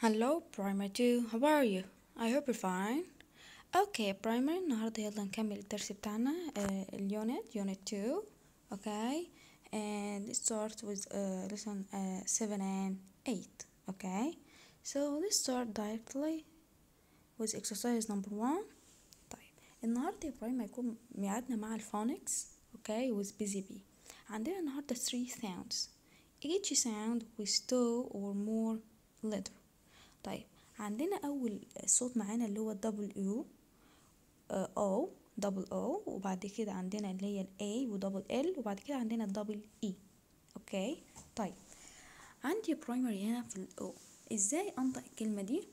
Hello Primer 2 how are you? I hope you're fine. Okay Primer النهاردة يلا نكمل الدرس بتاعنا uh, اليونت unit 2 okay and it starts with uh, lesson uh, 7 and 8 okay so let's start directly with exercise number 1 طيب النهاردة يا برايم هيكون ميعادنا مع الفونكس okay with busy bee عندنا النهاردة 3 sounds each sound with two or more letter طيب عندنا أول صوت معانا اللي هو الدبل يو او دبل او وبعد كده عندنا اللي هي الاي ودبل ال وبعد كده عندنا الدبل اي اوكي طيب عندي برايمري هنا في الاو ازاي انطق الكلمة دي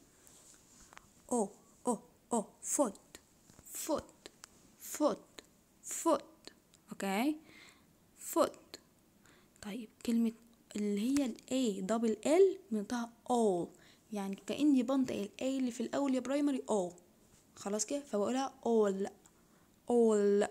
او او او فوت فوت فوت فوت اوكي فوت طيب كلمة اللي هي الاي دبل ال بنطقها all يعني كأني بنطق الاي اللي في الأول يا برايمري او خلاص كده فبقولها all all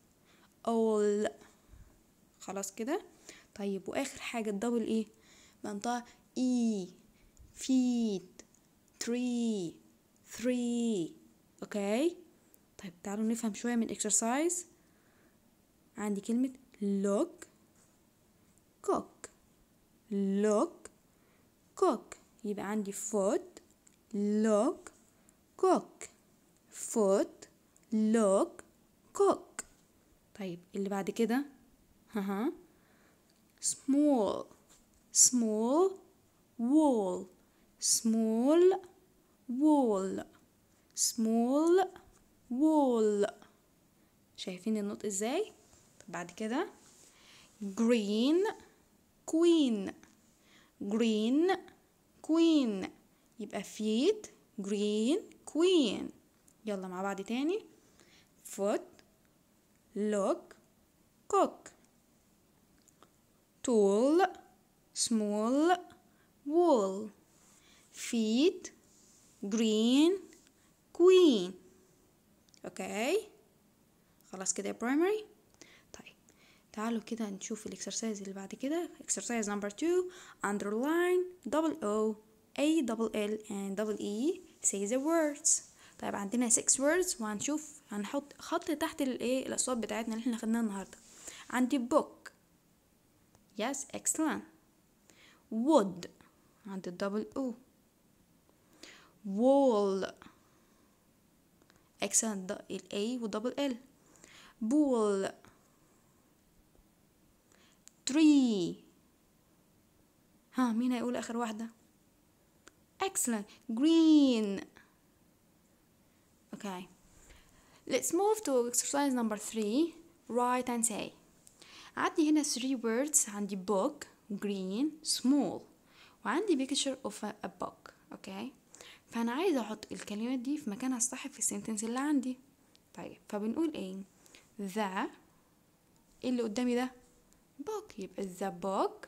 all خلاص كده طيب وآخر حاجة الدبل ايه بنطقها اي feet three three اوكي طيب تعالوا نفهم شوية من الاكسرسايز عندي كلمة look cook look cook يبقى عندي foot look cook foot look cook طيب اللي بعد كده ها small small wall small wall small wall شايفين النطق ازاي طب بعد كده green queen green queen يبقى feet green queen يلا مع بعض تاني foot look cook tall small wool feet green queen اوكي خلاص كده يا primary طيب تعالوا كده نشوف الاكسرسايز اللي بعد كده exercise number 2 underline double o a double l and double e say the words طيب عندنا 6 words وهنشوف هنحط خط تحت الايه الاصوات بتاعتنا اللي احنا خدناها النهارده عندي book yes excellent wood عند الدبل او wall excellent ال A ودبل ال ball tree ها مين هيقول آخر واحدة excellent green okay let's move to exercise number three write and say عندي هنا three words عندي book green small وعندي picture of a, a book okay فأنا عايزة أحط الكلمات دي في مكانها الصح في السنتنس اللي عندي طيب فبنقول ايه the ايه اللي قدامي ده book يبقى the book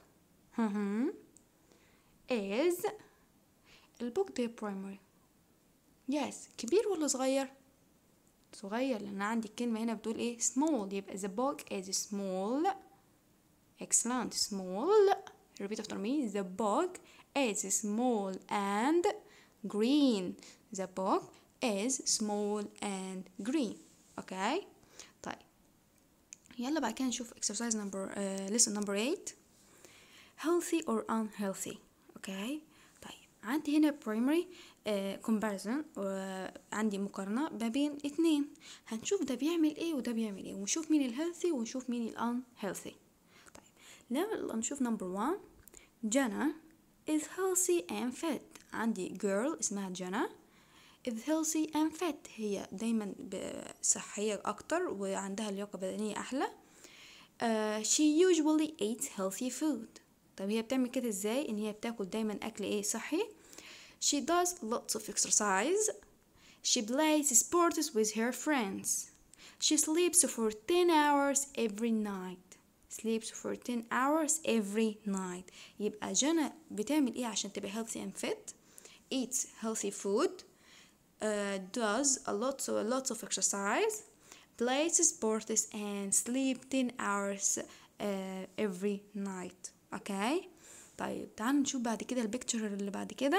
is البوك ده primary yes كبير ولا صغير صغير لأن عندي الكلمة هنا بتقول ايه small يبقى the book is small excellent small repeat after me the book is small and green the book is small and green okay طيب يلا بعد كده نشوف exercise number uh, lesson number 8 healthy or unhealthy okay طيب عندي هنا primary uh, comparison وعندي مقارنة ما بين اتنين هنشوف ده بيعمل ايه وده بيعمل ايه ونشوف مين الهيلثي ونشوف مين الانهيلثي طيب لما نشوف number one جانا is healthy and fit عندي girl اسمها جانا is healthy and fit هي دايما صحية أكتر وعندها لياقة بدنية أحلى uh, she usually eats healthy food طب هي بتعمل كده ازاي ان هي بتاكل دايما اكل ايه صحي she does lots of exercise she plays sports with her friends she sleeps for 10 hours every night sleeps for 10 hours every night يبقى جنى بتعمل ايه عشان تبقى healthy and fit eats healthy food uh, does a lot so a lot of exercise plays sports and sleep 10 hours uh, every night اوكي طيب تعالوا نشوف بعد كده البيكتشر اللي بعد كده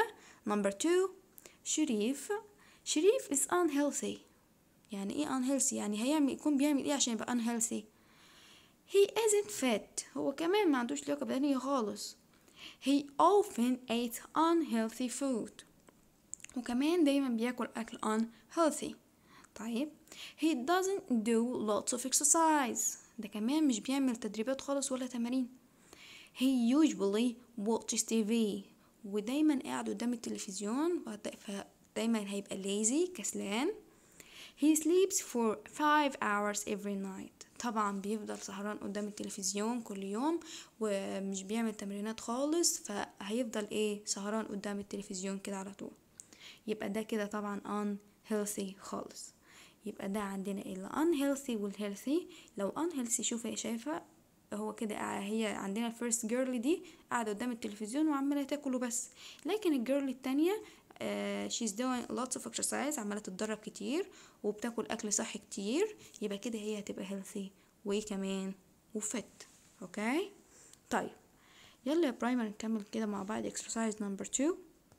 number two شريف شريف is unhealthy يعني ايه unhealthy يعني هيعمل يكون بيعمل ايه عشان يبقى unhealthy he isn't fit هو كمان ما عندوش لياقة بدنية خالص he often ate unhealthy food وكمان دايما بياكل أكل unhealthy طيب he doesn't do lots of exercise ده كمان مش بيعمل تدريبات خالص ولا تمارين he usually watches TV ودايما قاعد قدام التلفزيون فدايما هيبقى lazy كسلان he sleeps for five hours every night طبعا بيفضل سهران قدام التلفزيون كل يوم ومش بيعمل تمرينات خالص فهيفضل ايه سهران قدام التلفزيون كده على طول يبقى ده كده طبعا unhealthy خالص يبقى ده عندنا ال unhealthy والhealthy لو unhealthy شوفي شايفة هو كده هي عندنا الفيرست جيرل دي قاعدة قدام التلفزيون وعمالة تاكل وبس لكن الجيرل التانية uh, she's doing lots of exercise عمالة تتدرب كتير وبتاكل أكل صحي كتير يبقى كده هي هتبقى healthy وكمان وفت اوكي طيب يلا يا برايمر نكمل كده مع بعض exercise number two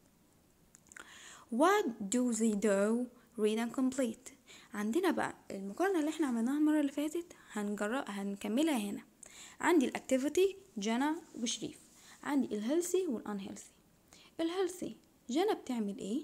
what do they do read and complete عندنا بقى المقارنة اللي احنا عملناها المرة اللي فاتت هنجرب هنكملها هنا عندي الاكتيفيتي جنى وشريف عندي الهيلثي والانهيلثي الهيلثي جنى بتعمل ايه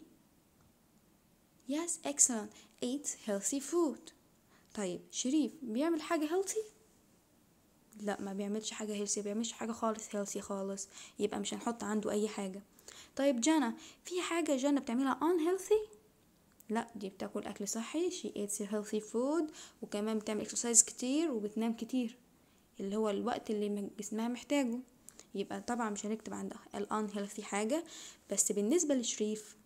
yes excellent eat healthy food طيب شريف بيعمل حاجة healthy لا ما بيعملش حاجة healthy بيعملش حاجة خالص healthy خالص يبقى مش هنحط عنده أي حاجة طيب جنى في حاجة جنى بتعملها unhealthy لا دي بتاكل أكل صحي she eats healthy food وكمان بتعمل exercise كتير وبتنام كتير اللي هو الوقت اللي جسمها محتاجه يبقى طبعا مش هنكتب عندها ال unhealthy حاجة بس بالنسبة لشريف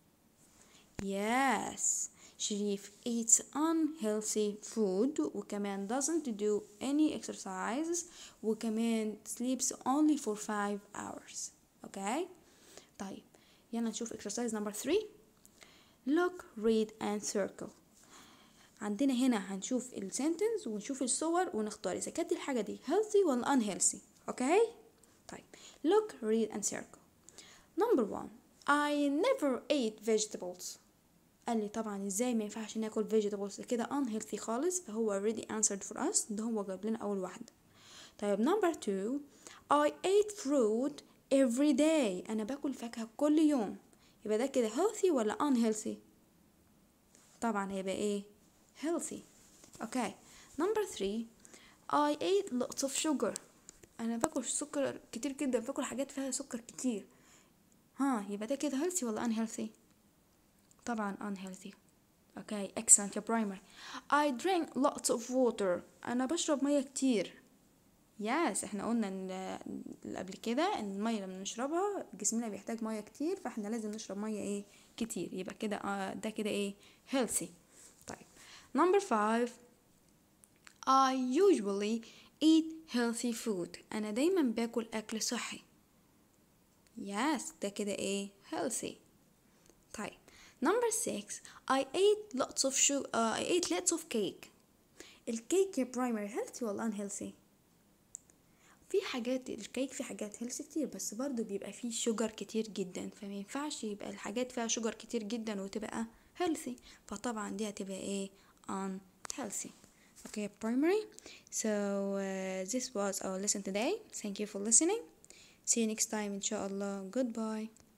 yes شريف eats unhealthy food وكمان doesn't do any exercises وكمان sleeps only for 5 hours okay طيب يلا نشوف exercise number 3 look read and circle عندنا هنا هنشوف السنتنس ونشوف الصور ونختار اذا كانت الحاجه دي healthy ولا unhealthy اوكي طيب look read and circle number one I never ate vegetables قال لي طبعا ازاي ما ينفعش ناكل vegetables كده unhealthy خالص فهو already answered for us ده هو جاب لنا اول واحده طيب number two I ate fruit every day انا باكل فاكهه كل يوم يبقى ده كده healthy ولا unhealthy طبعا هيبقى ايه healthy okay number three I ate lots of sugar انا باكل سكر كتير جدا باكل حاجات فيها سكر كتير ها يبقى ده كده healthy ولا unhealthy طبعا unhealthy okay excellent يا برايمر I drink lots of water انا بشرب ميه كتير يس احنا قلنا ان قبل كده ان الميه لما نشربها جسمنا بيحتاج ميه كتير فاحنا لازم نشرب ميه ايه كتير يبقى كده آه ده كده ايه healthy طيب number five I usually eat healthy food انا دايما باكل اكل صحي yes ده كده ايه healthy طيب number six I ate lots of sugar uh, I ate lots of cake الكيك يا برايمري healthy ولا unhealthy في حاجات الكيك في حاجات هيلثي كتير بس برضو بيبقى فيه شجر كتير جدا فما ينفعش يبقى الحاجات فيها شجر كتير جدا وتبقى healthy فطبعا دي هتبقى ايه unhealthy okay primary so uh, this was our lesson today thank you for listening see you next time inshallah goodbye